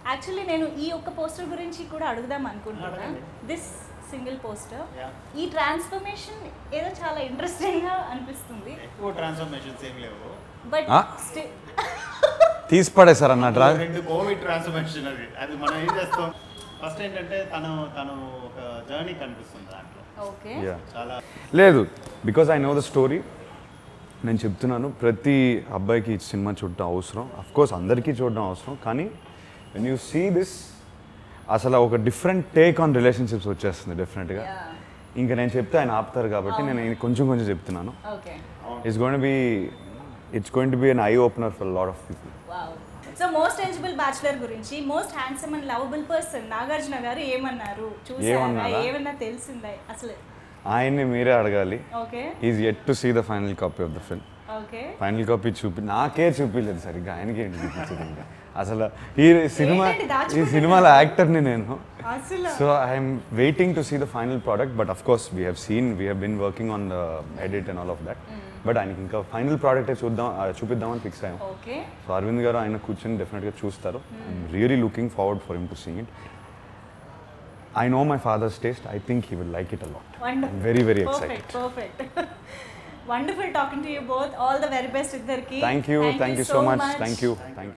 Actually నేను ఈ ఒక్క పోస్టర్ గురించి కూడా అడుగుదాం అనుకుంటున్నా అడగండి. This single poster Yeah. ఈ ట్రాన్స్ఫర్మేషన్ ఏదో చాలా ఇంట్రెస్టింగ్గా అనిపిస్తుంది ఎక్కువ ట్రాన్స్ఫర్మేషన్స్ ఏం లేవు బట్ Ah. స్టిల్ తీసి పడేశారు అన్నట్రా రెండు కోవిడ్ ట్రాన్స్ఫర్మేషన్ అది అది మనం ఏం చేస్తాం ఫస్ట్ ఏంటంటే తను తను ఒక జర్నీ కనిపిస్తుంది దాంట్లో ఓకే యా చాలా లేదు because I know the story నేను చెప్తున్నాను ప్రతి అబ్బాయికి ఈ సినిమా చూడడం అవసరం అఫ్ కోర్స్ అందరికీ చూడడం అవసరం కానీ వెన్ యూ సీ దిస్ అసలు ఒక డిఫరెంట్ టేక్ ఆన్ రిలేషన్షిప్స్ వచ్చేస్తుంది డెఫినెట్గా ఇంకా నేను చెప్తే ఆయన ఆపుతారు కాబట్టి నేను ఇది కొంచెం కొంచెం చెప్తున్నాను okay it's going be it's going to be an eye opener for lot of people wow so most eligible bachelor గురించి most handsome and lovable person Nagarjuna garu ఏమన్నారు చూసారా ఏమన్నారా? ఏమన్నా తెలిసిందా అసలు ఆయన్ని మీరే అడగాలి okay is at to see the final copy of the film okay final copy చూపి నాకే చూపించలేదు సరిగ్గా ఆయనకి ఏంటి చూపించదు ఇంకా అసలు ఈ సినిమా ఏంటండి ఈ దాచుకుంటున్నారు? సినిమాలో యాక్టర్ని నేను అసలు so I'm waiting to see the final product but of course we have seen we have been working on the edit and all of that but ఆయనకి ఇంకా ఫైనల్ ప్రోడక్టే చూద్దాం ఆ, చూపిద్దామని ఫిక్స్ అయ్యాం ఓకే సో అరవింద్ గారు ఆయన కూర్చొని డెఫినెట్గా చూస్తారు I'm really looking forward for him to seeing it I know my father's taste I think he will like it a lot wonderful very very excited perfect perfect wonderful talking to you both all the very best ఇద్దరికి thank you thank you so much thank you thank